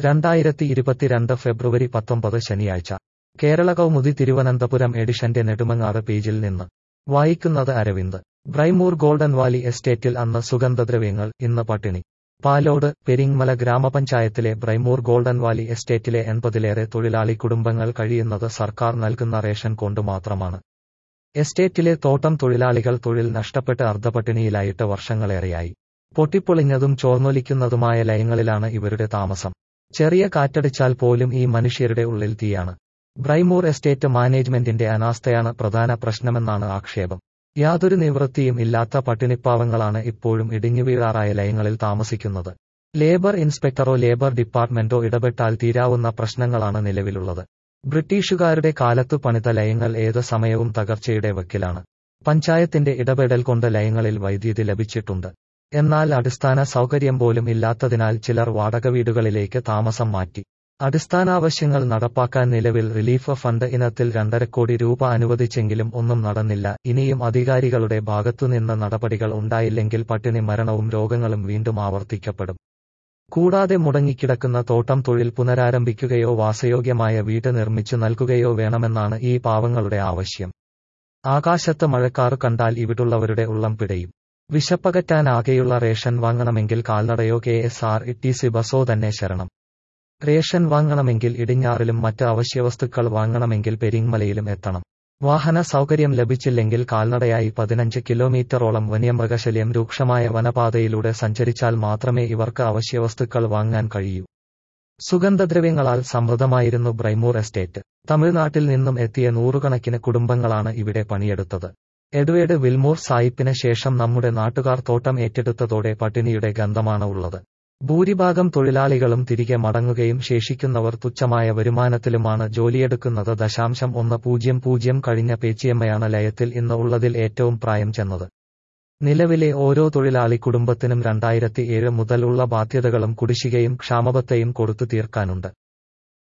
രണ്ടായിരത്തി ഇരുപത്തിരണ്ട് ഫെബ്രുവരി പത്തൊമ്പത് ശനിയാഴ്ച കേരള കൗമുദി തിരുവനന്തപുരം എഡിഷന്റെ നെടുമങ്ങാട് പേജിൽ നിന്ന് വായിക്കുന്നത് അരവിന്ദ് ബ്രൈമൂർ ഗോൾഡൻ വാലി എസ്റ്റേറ്റിൽ അന്ന് സുഗന്ധദ്രവ്യങ്ങൾ ഇന്ന് പട്ടിണി പാലോട് പെരിങ്മല ഗ്രാമപഞ്ചായത്തിലെ ബ്രൈമൂർ ഗോൾഡൻ വാലി എസ്റ്റേറ്റിലെ എൺപതിലേറെ തൊഴിലാളി കുടുംബങ്ങൾ കഴിയുന്നത് സർക്കാർ നൽകുന്ന റേഷൻ കൊണ്ട് മാത്രമാണ് എസ്റ്റേറ്റിലെ തോട്ടം തൊഴിലാളികൾ തൊഴിൽ നഷ്ടപ്പെട്ട് അർദ്ധപട്ടിണിയിലായിട്ട് വർഷങ്ങളേറെയായി പൊട്ടിപ്പൊളിഞ്ഞതും ചോർന്നൊലിക്കുന്നതുമായ ലയങ്ങളിലാണ് ഇവരുടെ താമസം ചെറിയ കാറ്റടിച്ചാൽ പോലും ഈ മനുഷ്യരുടെ ഉള്ളിൽ തീയാണ് ബ്രൈമൂർ എസ്റ്റേറ്റ് മാനേജ്മെന്റിന്റെ അനാസ്ഥയാണ് പ്രധാന പ്രശ്നമെന്നാണ് ആക്ഷേപം യാതൊരു നിവൃത്തിയും ഇല്ലാത്ത പട്ടിണിപ്പാവങ്ങളാണ് ഇപ്പോഴും ഇടിഞ്ഞുവീഴാറായ ലയങ്ങളിൽ താമസിക്കുന്നത് ലേബർ ഇൻസ്പെക്ടറോ ലേബർ ഡിപ്പാർട്ട്മെന്റോ ഇടപെട്ടാൽ തീരാവുന്ന പ്രശ്നങ്ങളാണ് നിലവിലുള്ളത് ബ്രിട്ടീഷുകാരുടെ കാലത്തു പണിത ലയങ്ങൾ ഏത് സമയവും തകർച്ചയുടെ വക്കിലാണ് പഞ്ചായത്തിന്റെ ഇടപെടൽ കൊണ്ട് ലയങ്ങളിൽ വൈദ്യുതി ലഭിച്ചിട്ടുണ്ട് എന്നാൽ അടിസ്ഥാന സൗകര്യം പോലും ഇല്ലാത്തതിനാൽ ചിലർ വാടക വീടുകളിലേക്ക് താമസം മാറ്റി അടിസ്ഥാനാവശ്യങ്ങൾ നടപ്പാക്കാൻ നിലവിൽ റിലീഫ് ഫണ്ട് ഇനത്തിൽ രണ്ടര കോടി രൂപ അനുവദിച്ചെങ്കിലും ഒന്നും നടന്നില്ല ഇനിയും അധികാരികളുടെ ഭാഗത്തുനിന്ന് നടപടികൾ ഉണ്ടായില്ലെങ്കിൽ പട്ടിണി മരണവും രോഗങ്ങളും വീണ്ടും ആവർത്തിക്കപ്പെടും കൂടാതെ മുടങ്ങിക്കിടക്കുന്ന തോട്ടം തൊഴിൽ പുനരാരംഭിക്കുകയോ വാസയോഗ്യമായ വീട് നിർമ്മിച്ചു നൽകുകയോ വേണമെന്നാണ് ഈ പാവങ്ങളുടെ ആവശ്യം ആകാശത്ത് മഴക്കാറ് കണ്ടാൽ ഇവിടുള്ളവരുടെ ഉള്ളം പിടയും വിശപ്പകറ്റാനാകെയുള്ള റേഷൻ വാങ്ങണമെങ്കിൽ കാൽനടയോ K S R T C ബസോ തന്നെ ശരണം റേഷൻ വാങ്ങണമെങ്കിൽ ഇടിഞ്ഞാറിലും മറ്റ് അവശ്യവസ്തുക്കൾ വാങ്ങണമെങ്കിൽ പെരിങ്മലയിലും എത്തണം വാഹന സൗകര്യം ലഭിച്ചില്ലെങ്കിൽ കാൽനടയായി പതിനഞ്ച് കിലോമീറ്ററോളം വന്യമൃഗശല്യം രൂക്ഷമായ വനപാതയിലൂടെ സഞ്ചരിച്ചാൽ മാത്രമേ ഇവർക്ക് അവശ്യവസ്തുക്കൾ വാങ്ങാൻ കഴിയൂ സുഗന്ധദ്രവ്യങ്ങളാൽ സമൃദ്ധമായിരുന്നു ബ്രൈമൂർ എസ്റ്റേറ്റ് തമിഴ്നാട്ടിൽ നിന്നും എത്തിയ നൂറുകണക്കിന് കുടുംബങ്ങളാണ് ഇവിടെ പണിയെടുത്തത് എഡ്വേർഡ് വിൽമൂർ സായിപ്പിന് ശേഷം നമ്മുടെ നാട്ടുകാർ തോട്ടം ഏറ്റെടുത്തതോടെ പട്ടിണിയുടെ ഗന്ധമാണ് ഉള്ളത് ഭൂരിഭാഗം തൊഴിലാളികളും തിരികെ മടങ്ങുകയും ശേഷിക്കുന്നവർ തുച്ഛമായ വരുമാനത്തിലുമാണ് ജോലിയെടുക്കുന്നത് ദശാംശം ഒന്ന് പൂജ്യം പൂജ്യം കഴിഞ്ഞ പേച്ചിയമ്മയാണ് ലയത്തിൽ ഇന്ന് ഉള്ളതിൽ ഏറ്റവും പ്രായം ചെന്നത് നിലവിലെ ഓരോ തൊഴിലാളി കുടുംബത്തിനും രണ്ടായിരത്തി ഏഴ് മുതൽ ഉള്ള ബാധ്യതകളും കുടിശ്ശികയും ക്ഷാമബത്തെയും കൊടുത്തു തീർക്കാനുണ്ട്